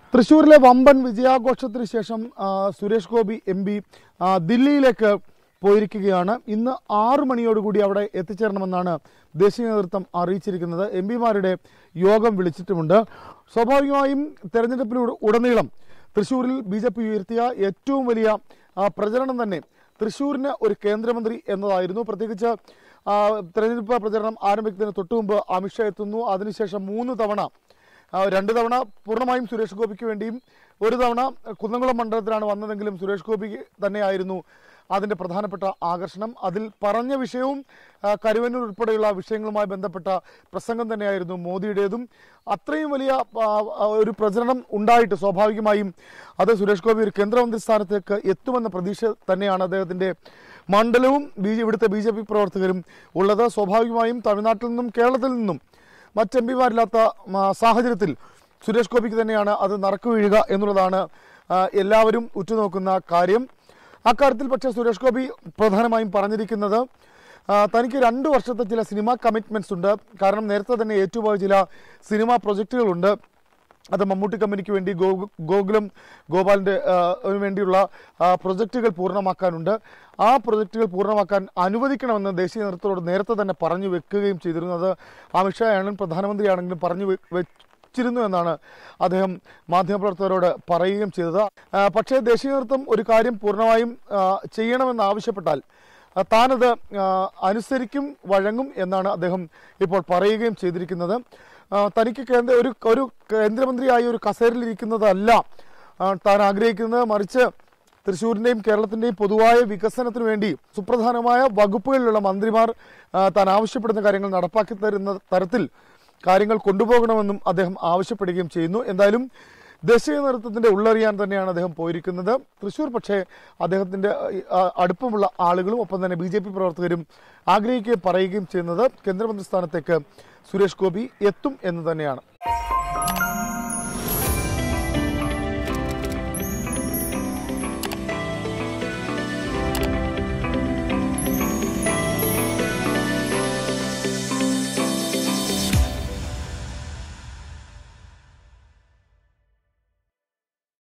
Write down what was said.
തൃശ്ശൂരിലെ വമ്പൻ വിജയാഘോഷത്തിന് ശേഷം ആ, സുരേഷ് ഗോപി എം പി ദില്ലിയിലേക്ക് പോയിരിക്കുകയാണ് ഇന്ന് ആറു മണിയോടുകൂടി അവിടെ എത്തിച്ചേരണമെന്നാണ് ദേശീയ നേതൃത്വം അറിയിച്ചിരിക്കുന്നത് എം പിമാരുടെ യോഗം വിളിച്ചിട്ടുമുണ്ട് സ്വാഭാവികമായും തെരഞ്ഞെടുപ്പിലൂടെ ഉടനീളം തൃശ്ശൂരിൽ ബി ജെ പി ഉയർത്തിയ ഏറ്റവും വലിയ ആ, പ്രചരണം തന്നെ തൃശ്ശൂരിന് ഒരു കേന്ദ്രമന്ത്രി എന്നതായിരുന്നു പ്രത്യേകിച്ച് ആ, തെരഞ്ഞെടുപ്പ് പ്രചരണം ആരംഭിക്കുന്നതിന് തൊട്ടു മുമ്പ് അമിത്ഷാ എത്തുന്നു അതിനുശേഷം മൂന്ന് തവണ ആ, രണ്ട് തവണ പൂർണ്ണമായും സുരേഷ് ഗോപിക്ക് വേണ്ടിയും ഒരു തവണ കുന്നംകുളം മണ്ഡലത്തിലാണ് വന്നതെങ്കിലും സുരേഷ് ഗോപി തന്നെയായിരുന്നു അതിൻ്റെ പ്രധാനപ്പെട്ട ആകർഷണം അതിൽ പറഞ്ഞ വിഷയവും ആ, കരുവന്നൂർ ഉൾപ്പെടെയുള്ള വിഷയങ്ങളുമായി ബന്ധപ്പെട്ട പ്രസംഗം തന്നെയായിരുന്നു മോദിയുടേതും അത്രയും വലിയ ആ, ആ, ഒരു പ്രചരണം ഉണ്ടായിട്ട് സ്വാഭാവികമായും അത് സുരേഷ് ഗോപി ഒരു കേന്ദ്രമന്ത്രി സ്ഥാനത്തേക്ക് എത്തുമെന്ന പ്രതീക്ഷ തന്നെയാണ് അദ്ദേഹത്തിൻ്റെ മണ്ഡലവും ബി ഇവിടുത്തെ ബി ജെ പി പ്രവർത്തകരും ഉള്ളത് സ്വാഭാവികമായും തമിഴ്നാട്ടിൽ നിന്നും കേരളത്തിൽ നിന്നും മറ്റ് എം പിമാരില്ലാത്ത സാഹചര്യത്തിൽ സുരേഷ് ഗോപിക്ക് തന്നെയാണ് അത് നറുക്ക് വീഴുക എന്നുള്ളതാണ് ആ, എല്ലാവരും ഉറ്റുനോക്കുന്ന കാര്യം അക്കാര്യത്തിൽ പക്ഷേ സുരേഷ് ഗോപി പ്രധാനമായും പറഞ്ഞിരിക്കുന്നത് ആ, തനിക്ക് രണ്ട് വർഷത്തെ ചില സിനിമ കമ്മിറ്റ്മെൻറ്റ്സ് ഉണ്ട് കാരണം നേരത്തെ തന്നെ ഏറ്റുപോയ ചില സിനിമാ പ്രൊജക്റ്റുകളുണ്ട് അത് മമ്മൂട്ടി കമ്പനിക്ക് വേണ്ടി ഗോ ഗോകുലം ഗോപാലിൻ്റെ വേണ്ടിയുള്ള ആ, പ്രൊജക്റ്റുകൾ പൂർണ്ണമാക്കാനുണ്ട് ആ പ്രൊജക്റ്റുകൾ പൂർണ്ണമാക്കാൻ അനുവദിക്കണമെന്ന് ദേശീയ നേതൃത്വത്തോട് നേരത്തെ തന്നെ പറഞ്ഞു വെക്കുകയും ചെയ്തിരുന്നത് അമിത്ഷാ ആണെങ്കിലും പ്രധാനമന്ത്രിയാണെങ്കിലും പറഞ്ഞു വെ- വെച്ചിരുന്നു എന്നാണ് അദ്ദേഹം മാധ്യമപ്രവർത്തകരോട് പറയുകയും ചെയ്തത് ആ, പക്ഷേ ദേശീയ നേതൃത്വം ഒരു കാര്യം പൂർണ്ണമായും ആ, ചെയ്യണമെന്ന് ആവശ്യപ്പെട്ടാൽ ആ, താനത് ആ, അനുസരിക്കും വഴങ്ങും എന്നാണ് അദ്ദേഹം ഇപ്പോൾ പറയുകയും ചെയ്തിരിക്കുന്നത് ആ, തനിക്ക് കേന്ദ്ര ഒരു ഒരു കേന്ദ്രമന്ത്രിയായി ഒരു കസേരയിൽ ഇരിക്കുന്നതല്ല ആ, താൻ ആഗ്രഹിക്കുന്നത് മറിച്ച് തൃശ്ശൂരിൻ്റെയും കേരളത്തിൻ്റെയും പൊതുവായ വികസനത്തിന് വേണ്ടി സുപ്രധാനമായ വകുപ്പുകളിലുള്ള മന്ത്രിമാർ ആ, താൻ ആവശ്യപ്പെടുന്ന കാര്യങ്ങൾ നടപ്പാക്കി തരുന്ന തരത്തിൽ കാര്യങ്ങൾ കൊണ്ടുപോകണമെന്നും അദ്ദേഹം ആവശ്യപ്പെടുകയും ചെയ്യുന്നു എന്തായാലും ദേശീയ നേതൃത്വത്തിന്റെ ഉള്ളറിയാൻ തന്നെയാണ് അദ്ദേഹം പോയിരിക്കുന്നത് തൃശൂർ പക്ഷേ അദ്ദേഹത്തിന്റെ ആ, അടുപ്പമുള്ള ആളുകളും ഒപ്പം തന്നെ ബി ജെ പി പ്രവർത്തകരും ആഗ്രഹിക്കുകയും പറയുകയും ചെയ്യുന്നത് കേന്ദ്രമന്ത്രി സ്ഥാനത്തേക്ക് സുരേഷ് ഗോപി എത്തും എന്ന് തന്നെയാണ്